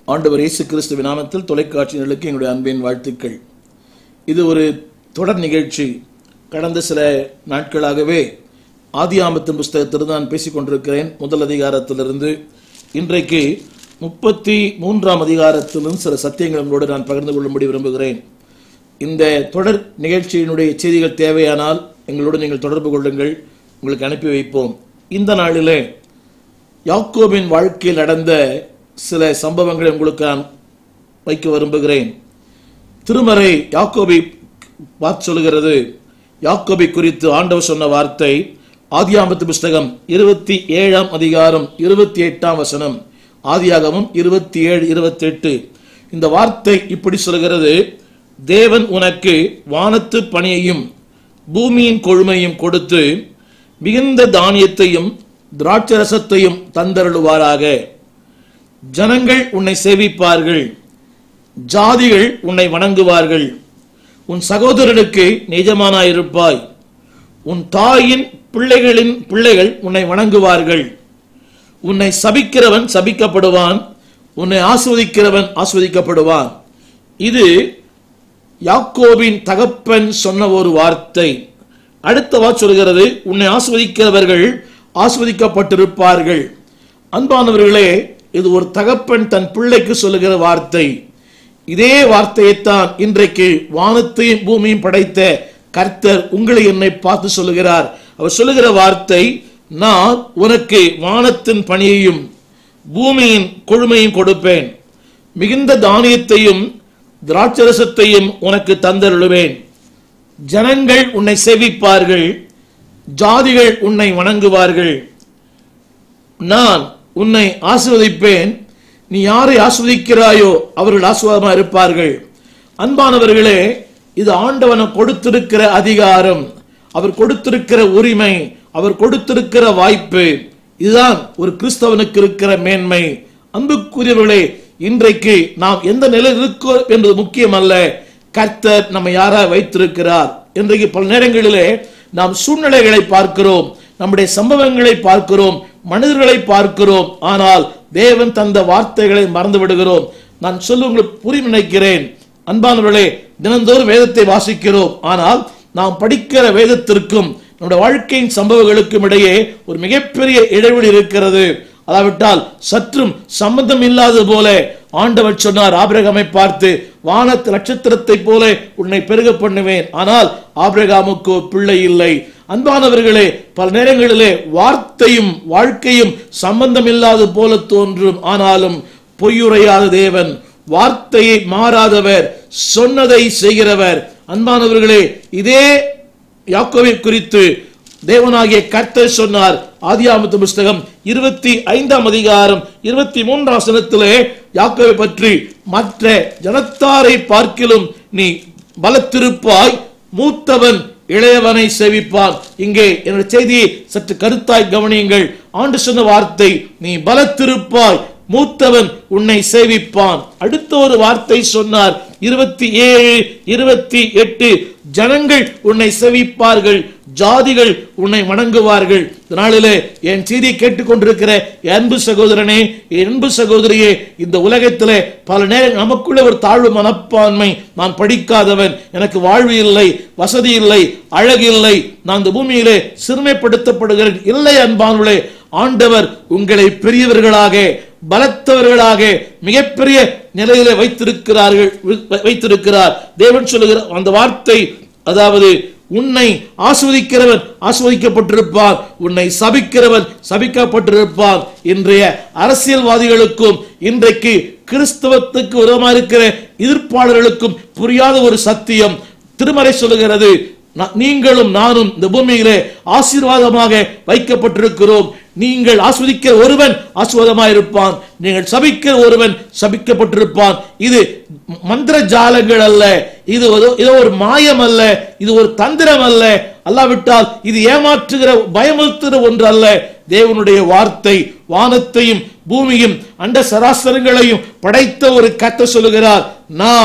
ஆண்டவர் இயேசு கிறிஸ்துவின் நாமத்தில் தொலைக்காட்சியினர்களுக்கு எங்களுடைய அன்பின் வாழ்த்துக்கள் இது ஒரு தொடர் நிகழ்ச்சி கடந்த சில நாட்களாகவே ஆதியாமத்தின் புஸ்தகத்தில் நான் பேசிக் கொண்டிருக்கிறேன் முதல் அதிகாரத்திலிருந்து இன்றைக்கு முப்பத்தி மூன்றாம் அதிகாரத்திலும் சில சத்தியங்கள் உங்களோடு நான் பகிர்ந்து கொள்ளும்படி விரும்புகிறேன் இந்த தொடர் நிகழ்ச்சியினுடைய செய்திகள் தேவையானால் எங்களோடு நீங்கள் தொடர்பு கொள்ளுங்கள் உங்களுக்கு அனுப்பி வைப்போம் இந்த நாளிலே யாக்கோபின் வாழ்க்கையில் நடந்த சில சம்பவங்களை உங்களுக்கு நான் வைக்க விரும்புகிறேன் திருமறை யாக்கோபை பார்த்து சொல்கிறது யாக்கோபை குறித்து ஆண்டவர் சொன்ன வார்த்தை ஆதியாமத்து புஸ்தகம் இருபத்தி ஏழாம் அதிகாரம் இருபத்தி எட்டாம் வசனம் ஆதியாகமும் இருபத்தி ஏழு இருபத்தி எட்டு இந்த வார்த்தை இப்படி சொல்கிறது தேவன் உனக்கு வானத்து பணியையும் பூமியின் கொழுமையும் கொடுத்து மிகுந்த தானியத்தையும் திராட்சரசத்தையும் தந்தருளுவாராக ஜனங்கள் உன்னை சேவிப்பார்கள் ஜாதிகள் உன்னை வணங்குவார்கள் உன் சகோதரனுக்கு நிஜமானாயிருப்பாய் உன் தாயின் பிள்ளைகளின் பிள்ளைகள் உன்னை வணங்குவார்கள் உன்னை சபிக்கிறவன் சபிக்கப்படுவான் உன்னை ஆஸ்வதிக்கிறவன் ஆஸ்வதிக்கப்படுவான் இது யாக்கோபின் தகப்பன் சொன்ன ஒரு வார்த்தை அடுத்த வார்த்தை சொல்கிறது உன்னை ஆஸ்வதிக்கிறவர்கள் ஆஸ்வதிக்கப்பட்டிருப்பார்கள் அன்பானவர்களே இது ஒரு தகப்பன் தன் பிள்ளைக்கு சொல்லுகிற வார்த்தை இதே வார்த்தையைத்தான் இன்றைக்கு வானத்தையும் பூமியும் படைத்த கர்த்தர் உங்களை என்னை பார்த்து சொல்லுகிறார் அவர் சொல்லுகிற வார்த்தை நான் உனக்கு வானத்தின் பணியையும் பூமியின் கொழுமையும் கொடுப்பேன் மிகுந்த தானியத்தையும் திராட்சரசத்தையும் உனக்கு தந்தருளுவேன் ஜனங்கள் உன்னை சேவிப்பார்கள் ஜாதிகள் உன்னை வணங்குவார்கள் நான் உன்னை ஆசிர்வதிப்பேன் நீ யாரை ஆஸ்வதிக்கிறாயோ அவர்கள் ஆசுவாதமாக இருப்பார்கள் அன்பானவர்களே இது ஆண்டவன கொடுத்திருக்கிற அதிகாரம் அவர் கொடுத்திருக்கிற உரிமை அவர் கொடுத்திருக்கிற வாய்ப்பு இதுதான் ஒரு கிறிஸ்தவனுக்கு இருக்கிற மேன்மை அன்புக்குரியவர்களே இன்றைக்கு நாம் எந்த நிலையில் இருக்கோம் என்பது முக்கியம் அல்ல கர்த்தர் நம்ம யாரா வைத்திருக்கிறார் இன்றைக்கு பல நேரங்களிலே நாம் சூழ்நிலைகளை பார்க்கிறோம் நம்முடைய சம்பவங்களை பார்க்கிறோம் மனிதர்களை பார்க்கிறோம் ஆனால் தேவன் தந்த வார்த்தைகளை மறந்து விடுகிறோம் நான் சொல்ல உங்களுக்கு புரிய நினைக்கிறேன் அன்பானவர்களே தினந்தோறும் வேதத்தை வாசிக்கிறோம் ஆனால் நாம் படிக்கிற வேதத்திற்கும் நம்முடைய வாழ்க்கையின் சம்பவங்களுக்கும் இடையே ஒரு மிகப்பெரிய இடைவெளி இருக்கிறது அதாவிட்டால் சற்றும் சம்பந்தம் இல்லாதது போல ஆண்டவர் சொன்னார் ஆபிரகாமை பார்த்து வானத்து நட்சத்திரத்தை போல உன்னை பெருக பண்ணுவேன் ஆனால் ஆபிரகாமுக்கு பிள்ளை இல்லை அன்பானவர்களே பல நேரங்களிலே வார்த்தையும் வாழ்க்கையும் சம்பந்தம் இல்லாது போல தோன்றும் ஆனாலும் பொய்யுரையாத தேவன் வார்த்தையை மாறாதவர் சொன்னதை செய்கிறவர் அன்பானவர்களே இதே யாக்கோவை குறித்து தேவனாகிய கர்த்தர் சொன்னார் ஆதியாமத்து புஸ்தகம் இருபத்தி ஐந்தாம் அதிகாரம் இருபத்தி மூன்றாம் சனத்திலே யாக்கோவை பற்றி மற்ற ஜனத்தாரை பார்க்கிலும் நீ பலத்திருப்பாய் மூத்தவன் இளையவனை சேவிப்பான் இங்கே என்னுடைய செய்தியை சற்று கருத்தாய் கவனியுங்கள் ஆண்டு சொன்ன வார்த்தை நீ பலத்திருப்பாய் மூத்தவன் உன்னை சேவிப்பான் அடுத்த ஒரு வார்த்தை சொன்னார் இருபத்தி ஏழு இருபத்தி எட்டு ஜனங்கள் உன்னை செவிப்பார்கள் ஜாதிகள் உன்னை வணங்குவார்கள் இதனாலே என் செய்தியை கேட்டுக்கொண்டிருக்கிற என் அன்பு சகோதரனே என் அன்பு சகோதரியே இந்த உலகத்திலே பல நேரம் நமக்குள்ள ஒரு தாழ்வு மனப்பான்மை நான் படிக்காதவன் எனக்கு வாழ்வு இல்லை வசதி இல்லை அழகு இல்லை நான் இந்த பூமியிலே சிறுமைப்படுத்தப்படுகிறேன் இல்லை அன்பானுளே ஆண்டவர் உங்களை பெரியவர்களாக பலத்தவர்களாக மிகப்பெரிய நிலையில வைத்திருக்கிறார்கள் வைத்திருக்கிறார் தேவன் சொல்லுகிற அந்த வார்த்தை அதாவது உன்னை ஆஸ்வதிக்கிறவன் ஆஸ்வதிக்கப்பட்டிருப்பான் உன்னை சபிக்கிறவன் சபிக்கப்பட்டிருப்பான் இன்றைய அரசியல்வாதிகளுக்கும் இன்றைக்கு கிறிஸ்தவத்துக்கு உரமா இருக்கிற எதிர்ப்பாளர்களுக்கும் புரியாத ஒரு சத்தியம் திருமறை சொல்லுகிறது நீங்களும் நானும் இந்த பூமியிலே ஆசீர்வாதமாக வைக்கப்பட்டிருக்கிறோம் நீங்கள் ஆஸ்வதிக்கிற ஒருவன் ஆஸ்வாதமாக இருப்பான் நீங்கள் சபிக்கிற ஒருவன் சபிக்கப்பட்டிருப்பான் இது மந்திர ஜாலங்கள் அல்ல இது இதோ ஒரு மாயம் அல்ல இது ஒரு தந்திரம் அல்ல அல்லாவிட்டால் இது ஏமாற்றுகிற பயமுறுத்துகிற ஒன்று அல்ல தேவனுடைய வார்த்தை வானத்தையும் பூமியும் அண்ட சராசரங்களையும் படைத்த ஒரு கத்த சொல்லுகிறார் நான்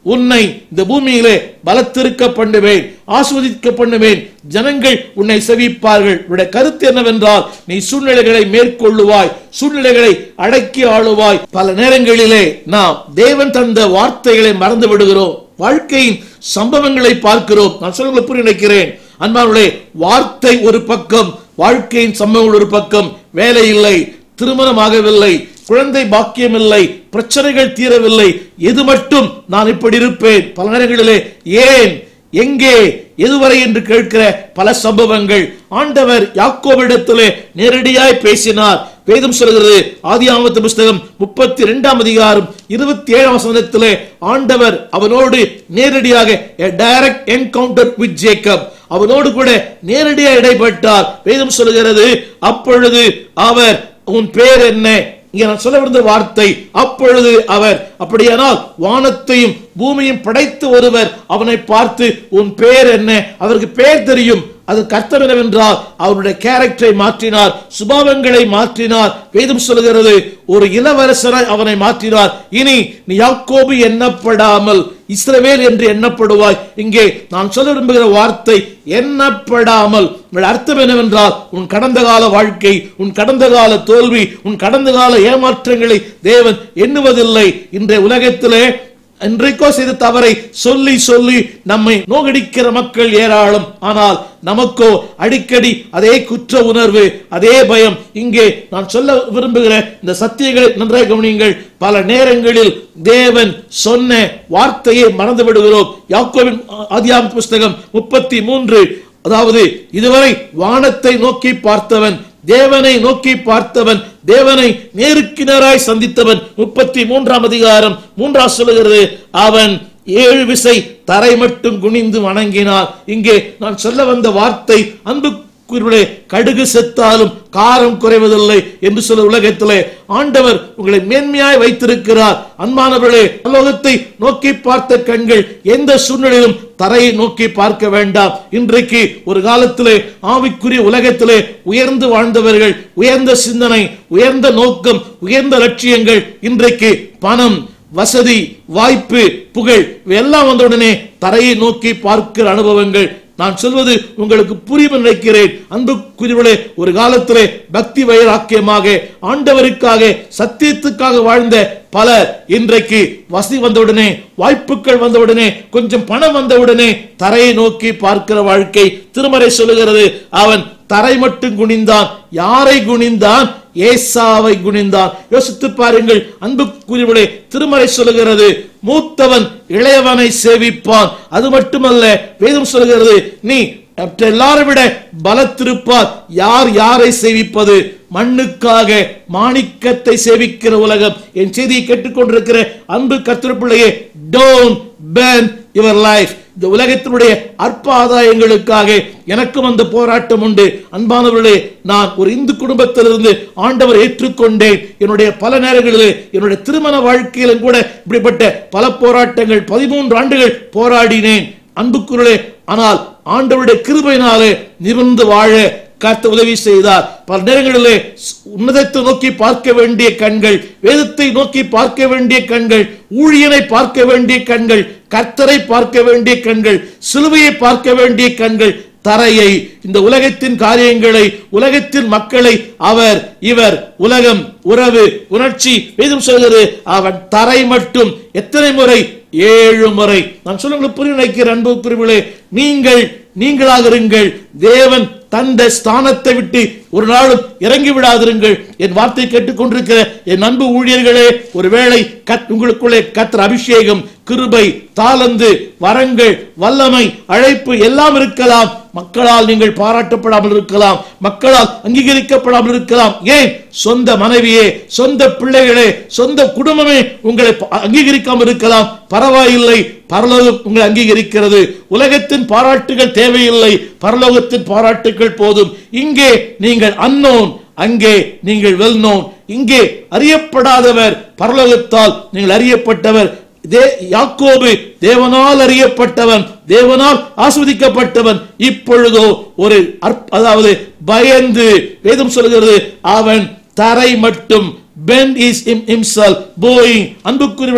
உன்னை இந்த பூமியிலே பலத்திருக்க பண்ணுவேன் ஆஸ்வதிக்க பண்ணுவேன் ஜனங்கள் உன்னை செவிப்பார்கள் உன்னுடைய கருத்து என்னவென்றால் நீ சூழ்நிலைகளை மேற்கொள்ளுவாய் சூழ்நிலைகளை அடக்கி ஆளுவாய் பல நேரங்களிலே நாம் தேவன் தந்த வார்த்தைகளை மறந்து விடுகிறோம் வாழ்க்கையின் சம்பவங்களை பார்க்கிறோம் நான் சொல்ல புரிய நினைக்கிறேன் அன்பானுடைய வார்த்தை ஒரு பக்கம் வாழ்க்கையின் சம்பவங்கள் ஒரு பக்கம் வேலை இல்லை திருமணமாகவில்லை குழந்தை பாக்கியம் இல்லை பிரச்சனைகள் தீரவில்லை எது மட்டும் நான் இப்படி இருப்பேன் பல நேரங்களிலே ஏன் எங்கே எதுவரை என்று கேட்கிற பல சம்பவங்கள் ஆண்டவர் யாக்கோவிடத்திலே நேரடியாய் பேசினார் வேதம் சொல்கிறது ஆதியாமத்து புஸ்தகம் முப்பத்தி இரண்டாம் அதிகாரம் இருபத்தி ஏழாம் வசனத்திலே ஆண்டவர் அவனோடு நேரடியாக டைரக்ட் என்கவுண்டர் வித் ஜேக்கப் அவனோடு கூட நேரடியாக இடைப்பட்டார் வேதம் சொல்கிறது அப்பொழுது அவர் உன் பேர் என்ன இங்க நான் சொல்ல விருந்த வார்த்தை அப்பொழுது அவர் அப்படியானால் வானத்தையும் பூமியும் படைத்து ஒருவர் அவனை பார்த்து உன் பேர் என்ன அவருக்கு பேர் தெரியும் அது கர்த்தர் என்னவென்றால் அவருடைய கேரக்டரை மாற்றினார் சுபாவங்களை மாற்றினார் வேதம் சொல்கிறது ஒரு இளவரசராய் அவனை மாற்றினார் இனி நீ யாக்கோபு எண்ணப்படாமல் இஸ்ரவேல் என்று எண்ணப்படுவாய் இங்கே நான் சொல்ல விரும்புகிற வார்த்தை எண்ணப்படாமல் உங்கள் அர்த்தம் என்னவென்றால் உன் கடந்த கால வாழ்க்கை உன் கடந்த கால தோல்வி உன் கடந்த கால ஏமாற்றங்களை தேவன் எண்ணுவதில்லை இன்றைய உலகத்திலே என்றைக்கோ செய்த தவறை சொல்லி சொல்லி நம்மை நோகடிக்கிற மக்கள் ஏராளம் ஆனால் நமக்கோ அடிக்கடி அதே குற்ற உணர்வு அதே பயம் இங்கே நான் சொல்ல விரும்புகிற இந்த சத்தியங்களை நன்றாக கவனியுங்கள் பல நேரங்களில் தேவன் சொன்ன வார்த்தையை மறந்து விடுகிறோம் யாக்கோவின் ஆதியாம் புஸ்தகம் முப்பத்தி மூன்று அதாவது இதுவரை வானத்தை நோக்கி பார்த்தவன் தேவனை நோக்கி பார்த்தவன் தேவனை நேருக்கு நேராய் சந்தித்தவன் முப்பத்தி மூன்றாம் அதிகாரம் மூன்றாம் சொல்லுகிறது அவன் ஏழு விசை தரை மட்டும் குனிந்து வணங்கினார் இங்கே நான் சொல்ல வந்த வார்த்தை அன்பு குறிப்பிலே கடுகு செத்தாலும் காரம் குறைவதில்லை என்று சொல்ல உலகத்திலே ஆண்டவர் உங்களை மேன்மையாய் வைத்திருக்கிறார் அன்பானவர்களே உலகத்தை நோக்கி பார்த்த கண்கள் எந்த சூழ்நிலையிலும் தரையை நோக்கி பார்க்க வேண்டாம் இன்றைக்கு ஒரு காலத்திலே ஆவிக்குரிய உலகத்திலே உயர்ந்து வாழ்ந்தவர்கள் உயர்ந்த சிந்தனை உயர்ந்த நோக்கம் உயர்ந்த லட்சியங்கள் இன்றைக்கு பணம் வசதி வாய்ப்பு புகழ் எல்லாம் வந்தவுடனே தரையை நோக்கி பார்க்கிற அனுபவங்கள் நான் சொல்வது உங்களுக்கு புரியும் நினைக்கிறேன் அன்புக்குரியவர்களே ஒரு காலத்திலே பக்தி வைராக்கியமாக ஆண்டவருக்காக சத்தியத்துக்காக வாழ்ந்த பலர் இன்றைக்கு வசதி வந்தவுடனே வாய்ப்புகள் வந்தவுடனே கொஞ்சம் பணம் வந்தவுடனே தரையை நோக்கி பார்க்கிற வாழ்க்கை திருமறை சொல்லுகிறது அவன் தரை மட்டும் குனிந்தான் யாரை குனிந்தான் ஏசாவை குனிந்தான் யோசித்து பாருங்கள் அன்புக்குரியவர்களே திருமறை சொல்லுகிறது மூத்தவன் இளையவனை சேவிப்பான் அது மட்டுமல்ல வேதம் சொல்லுகிறது நீ மற்ற எல்லாரை விட பலத்திருப்பார் யார் யாரை சேவிப்பது மண்ணுக்காக மாணிக்கத்தை சேவிக்கிற உலகம் என் செய்தியை கேட்டுக்கொண்டிருக்கிற அன்பு கத்திரப்பிள்ளையே டோன்ட் பேன் யுவர் லைஃப் இந்த உலகத்தினுடைய அற்ப ஆதாயங்களுக்காக எனக்கும் அந்த போராட்டம் உண்டு அன்பானவர்களே நான் ஒரு இந்து குடும்பத்திலிருந்து ஆண்டவர் ஏற்றுக்கொண்டேன் என்னுடைய பல நேரங்களிலே என்னுடைய திருமண வாழ்க்கையிலும் கூட இப்படிப்பட்ட பல போராட்டங்கள் பதிமூன்று ஆண்டுகள் போராடினேன் அன்புக்குள்ளே ஆனால் ஆண்டவருடைய கிருபையினாலே நிமிர்ந்து வாழ கர்த்த உதவி செய்தார் பல நேரங்களிலே உன்னதத்தை நோக்கி பார்க்க வேண்டிய கண்கள் வேதத்தை நோக்கி பார்க்க வேண்டிய கண்கள் ஊழியனை பார்க்க வேண்டிய கண்கள் கர்த்தரை பார்க்க வேண்டிய கண்கள் சிலுவையை பார்க்க வேண்டிய கண்கள் தரையை இந்த உலகத்தின் காரியங்களை உலகத்தின் மக்களை அவர் இவர் உலகம் உறவு உணர்ச்சி வேதம் சொல்கிறது அவன் தரை மட்டும் எத்தனை முறை ஏழு முறை நான் சொல்ல புரிய நினைக்கிற அன்பு பிரிவுகளே நீங்கள் நீங்களாக இருங்கள் தேவன் தந்த ஸ்தானத்தை விட்டு ஒரு நாளும் இறங்கி விடாதிருங்கள் என் வார்த்தை கேட்டுக்கொண்டிருக்கிற என் அன்பு ஊழியர்களே ஒருவேளை கத் உங்களுக்குள்ளே கத்திர அபிஷேகம் கிருபை தாளந்து வரங்கள் வல்லமை அழைப்பு எல்லாம் இருக்கலாம் மக்களால் நீங்கள் பாராட்டப்படாமல் இருக்கலாம் மக்களால் அங்கீகரிக்கப்படாமல் இருக்கலாம் ஏன் சொந்த மனைவியே சொந்த பிள்ளைகளே சொந்த குடும்பமே உங்களை அங்கீகரிக்காமல் இருக்கலாம் பரவாயில்லை பரலோகம் உங்களை அங்கீகரிக்கிறது உலகத்தின் பாராட்டுகள் தேவையில்லை பரலோகத்தின் பாராட்டுகள் போதும் இங்கே நீங்கள் அன்னோன் அங்கே நீங்கள் வெல் நோன் இங்கே அறியப்படாதவர் பரலோகத்தால் நீங்கள் அறியப்பட்டவர் தே யாக்கோபு தேவனால் அறியப்பட்டவன் தேவனால் ஆஸ்வதிக்கப்பட்டவன் இப்பொழுதோ ஒரு அதாவது பயந்து வேதம் சொல்கிறது அவன் தரை மட்டும் பென் இஸ் இம்சல் போயிங் அன்புக்குரியவர்களே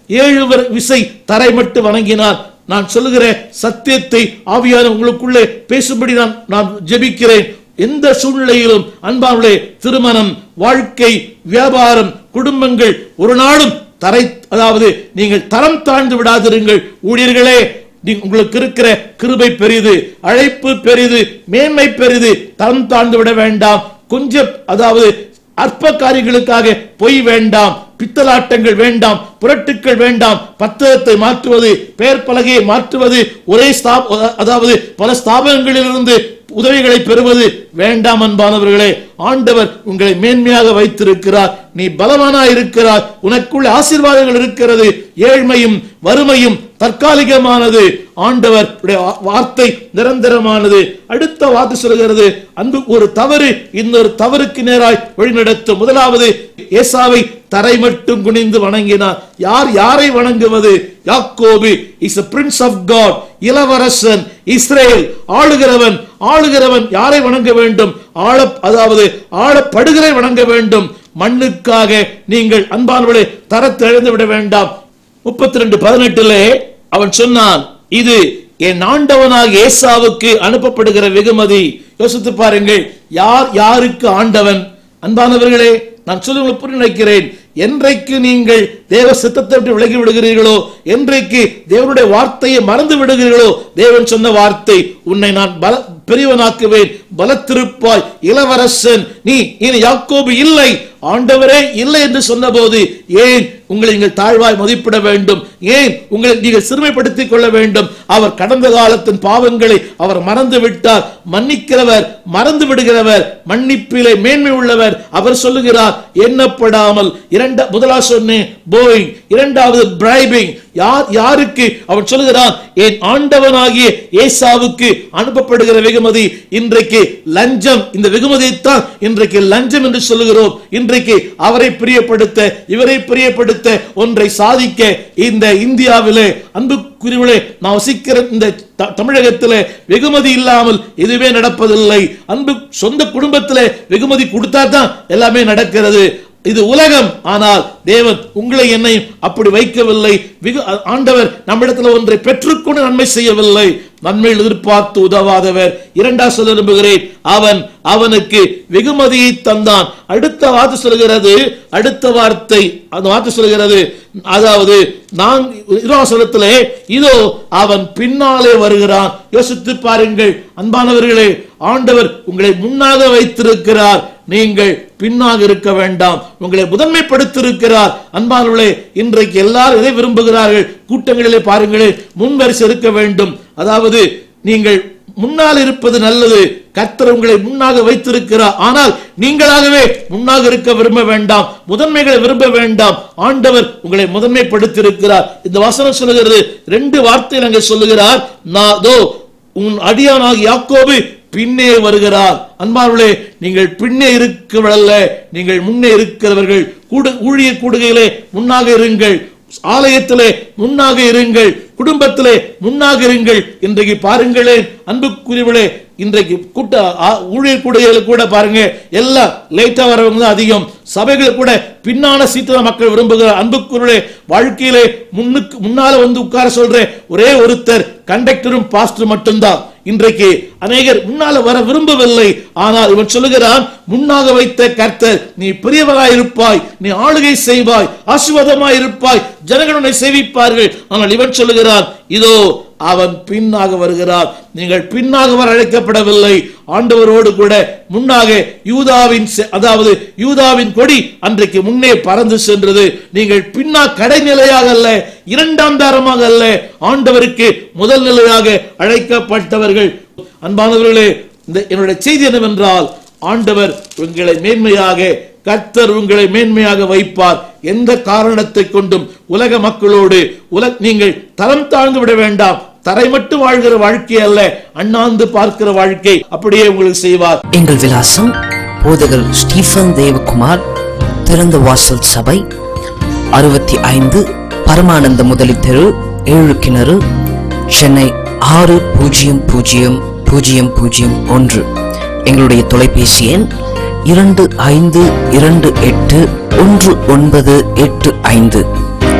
ஏழு வர- விசை தரை மட்டும் வணங்கினார் நான் சொல்லுகிற சத்தியத்தை ஆவியான உங்களுக்குள்ளே பேசும்படி நான் நான் ஜெபிக்கிறேன் எந்த சூழ்நிலையிலும் அன்பானுடைய திருமணம் வாழ்க்கை வியாபாரம் குடும்பங்கள் ஒரு நாளும் தரை அதாவது நீங்கள் தரம் தாழ்ந்து விடாதிருங்கள் ஊழியர்களே நீ- உங்களுக்கு இருக்கிற கிருபை பெரிது அழைப்பு பெரிது மேன்மை பெரிது தரம் தாழ்ந்து விட வேண்டாம் கொஞ்சம் அதாவது அற்ப காரியங்களுக்காக பொய் வேண்டாம் பித்தலாட்டங்கள் வேண்டாம் புரட்டுக்கள் வேண்டாம் பத்திரத்தை மாற்றுவது பெயர் பலகையை மாற்றுவது ஒரே ஸ்தாப அதாவது பல ஸ்தாபனங்களிலிருந்து உதவிகளை பெறுவது வேண்டாம் அன்பானவர்களே ஆண்டவர் உங்களை மேன்மையாக வைத்திருக்கிறார் நீ பலவானா இருக்கிறார் உனக்குள்ள ஆசீர்வாதங்கள் இருக்கிறது ஏழ்மையும் வறுமையும் தற்காலிகமானது ஆண்டவர் உடைய வார்த்தை நிரந்தரமானது அடுத்த வார்த்தை சொல்கிறது அன்பு ஒரு தவறு இன்னொரு தவறுக்கு நேராய் வழிநடத்தும் முதலாவது ஏசாவை தரை மட்டும் குனிந்து வணங்கினார் யார் யாரை வணங்குவது யாக்கோபு is a prince of god இளவரசன் இஸ்ரேல் ஆளுகிறவன் ஆளுகிறவன் யாரை வணங்க வேண்டும் ஆள அதாவது ஆளப்படுகிறதை வணங்க வேண்டும் மண்ணுக்காக நீங்கள் அன்பானவர்களே தரத்தை இழந்து விட வேண்டாம் முப்பத்தி ரெண்டு பதினெட்டுலே அவன் சொன்னான் இது என் ஆண்டவனாக ஏசாவுக்கு அனுப்பப்படுகிற வெகுமதி யோசித்து பாருங்கள் யார் யாருக்கு ஆண்டவன் அன்பானவர்களே நான் சொல்லி உங்களுக்கு புரிய நினைக்கிறேன் என்றைக்கு நீங்கள் தேவ சித்தத்தை விட்டு விலகி விடுகிறீர்களோ என்றைக்கு தேவனுடைய வார்த்தையை மறந்து விடுகிறீர்களோ தேவன் சொன்ன வார்த்தை உன்னை நான் பல பெரியவனாக்குவேன் பலத்திருப்பாய் இளவரசன் நீ இனி யாக்கோபு இல்லை ஆண்டவரே இல்லை என்று சொன்னபோது ஏன் உங்களை நீங்கள் தாழ்வாய் மதிப்பிட வேண்டும் ஏன் உங்களை நீங்கள் சிறுமைப்படுத்திக் கொள்ள வேண்டும் அவர் கடந்த காலத்தின் பாவங்களை அவர் மறந்து விட்டார் மன்னிக்கிறவர் மறந்து விடுகிறவர் மன்னிப்பிலே மேன்மை உள்ளவர் அவர் சொல்லுகிறார் எண்ணப்படாமல் இரண்ட முதலா சொன்னேன் போயிங் இரண்டாவது பிரைபிங் யார் யாருக்கு அவன் சொல்லுகிறான் என் ஆண்டவனாகிய ஏசாவுக்கு அனுப்பப்படுகிற வெகுமதி இன்றைக்கு லஞ்சம் இந்த வெகுமதியைத்தான் இன்றைக்கு லஞ்சம் என்று சொல்லுகிறோம் இன்றைக்கு அவரை பிரியப்படுத்த இவரை பிரியப்படுத்த ஒன்றை சாதிக்க இந்த இந்தியாவிலே அன்புக்குரியவளே நான் வசிக்கிற இந்த த- தமிழகத்திலே வெகுமதி இல்லாமல் எதுவுமே நடப்பதில்லை அன்பு சொந்த குடும்பத்திலே வெகுமதி கொடுத்தா தான் எல்லாமே நடக்கிறது இது உலகம் ஆனால் தேவன் உங்களை என்னை அப்படி வைக்கவில்லை வெகு- ஆண்டவர் நம்மிடத்தில் ஒன்றை பெற்றுக்கொண்டு நன்மை செய்யவில்லை நன்மையில் எதிர்பார்த்து உதவாதவர் இரண்டாம் சொல்ல விரும்புகிறேன் அவன் அவனுக்கு வெகுமதியை தந்தான் அடுத்த வார்த்தை சொல்கிறது அடுத்த வார்த்தை அந்த வார்த்தை சொல்கிறது அதாவது நான் இருவாசனத்திலே இதோ அவன் பின்னாலே வருகிறான் யோசித்து பாருங்கள் அன்பானவர்களே ஆண்டவர் உங்களை முன்னாக வைத்திருக்கிறார் நீங்கள் பின்னாக இருக்க வேண்டாம் உங்களை முதன்மைப்படுத்திருக்கிறார் அன்பானவர்களே இன்றைக்கு எல்லாரும் எதை விரும்புகிறார்கள் கூட்டங்களிலே பாருங்களேன் முன்வரிசை இருக்க வேண்டும் அதாவது நீங்கள் முன்னால் இருப்பது நல்லது கர்த்தர் உங்களை முன்னாக வைத்திருக்கிறார் ஆனால் நீங்களாகவே முன்னாக இருக்க விரும்ப வேண்டாம் முதன்மைகளை விரும்ப வேண்டாம் ஆண்டவர் உங்களை முதன்மைப்படுத்தியிருக்கிறார் இந்த வசனம் சொல்லுகிறது ரெண்டு வார்த்தையில் அங்கே சொல்லுகிறார் நாதோ உன் அடியானாகி யாக்கோபு பின்னே வருகிறார் அன்பார்களே நீங்கள் பின்னே இருக்கிறவர்கள நீங்கள் முன்னே இருக்கிறவர்கள் கூடு ஊழிய கூடுகையிலே முன்னாக இருங்கள் ஆலயத்திலே முன்னாக இருங்கள் குடும்பத்திலே முன்னாக இருங்கள் இன்றைக்கு பாருங்களேன் அன்புக்குரியவளே இன்றைக்கு கூட்ட ஆ- ஊழியர் கூடுகைகள் கூட பாருங்க எல்லாம் லேட்டா வரவங்க தான் அதிகம் சபைகள் கூட பின்னான சீட்டு தான் மக்கள் விரும்புகிற அன்புக்குரியவளே வாழ்க்கையிலே முன்னுக்கு முன்னால வந்து உட்கார சொல்ற ஒரே ஒருத்தர் கண்டக்டரும் பாஸ்டர் மட்டும்தான் இன்றைக்கு அநேகர் முன்னால வர விரும்பவில்லை ஆனால் இவன் சொல்லுகிறான் முன்னாக வைத்த கர்த்தர் நீ பெரியவராய் இருப்பாய் நீ ஆளுகை செய்வாய் ஆசீர்வாதமாய் இருப்பாய் ஜனங்கள் உன்னை சேவிப்பார்கள் ஆனால் இவன் சொல்லுகிறான் இதோ அவன் பின்னாக வருகிறார் நீங்கள் பின்னாக வர அழைக்கப்படவில்லை ஆண்டவரோடு கூட முன்னாக யூதாவின் செ- அதாவது யூதாவின் கொடி அன்றைக்கு முன்னே பறந்து சென்றது நீங்கள் பின்னா கடைநிலையாக அல்ல இரண்டாம் தாரமாக அல்ல ஆண்டவருக்கு முதல் நிலையாக அழைக்கப்பட்டவர்கள் அன்பானவர்களே இந்த என்னுடைய செய்தி என்னவென்றால் ஆண்டவர் உங்களை மேன்மையாக கர்த்தர் உங்களை மேன்மையாக வைப்பார் எந்த காரணத்தை கொண்டும் உலக மக்களோடு உலக நீங்கள் தரம் தாழ்ந்து விட வேண்டாம் தரை மட்டும் வாழ்கிற வாழ்க்கை அல்ல அண்ணாந்து பார்க்கிற வாழ்க்கை அப்படியே உங்களுக்கு செய்வார் எங்கள் விலாசம் போதகர் ஸ்டீஃபன் தேவகுமார் திறந்த வாசல் சபை அறுபத்தி ஐந்து பரமானந்த முதலி தெரு ஏழு கிணறு சென்னை ஆறு பூஜ்ஜியம் பூஜ்ஜியம் பூஜ்ஜியம் பூஜ்ஜியம் ஒன்று எங்களுடைய தொலைபேசி எண் இரண்டு ஐந்து இரண்டு எட்டு ஒன்று ஒன்பது எட்டு ஐந்து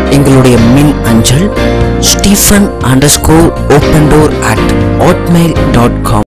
எங்களுடைய மின் அஞ்சல் Stephen underscore open door at hotmail dot com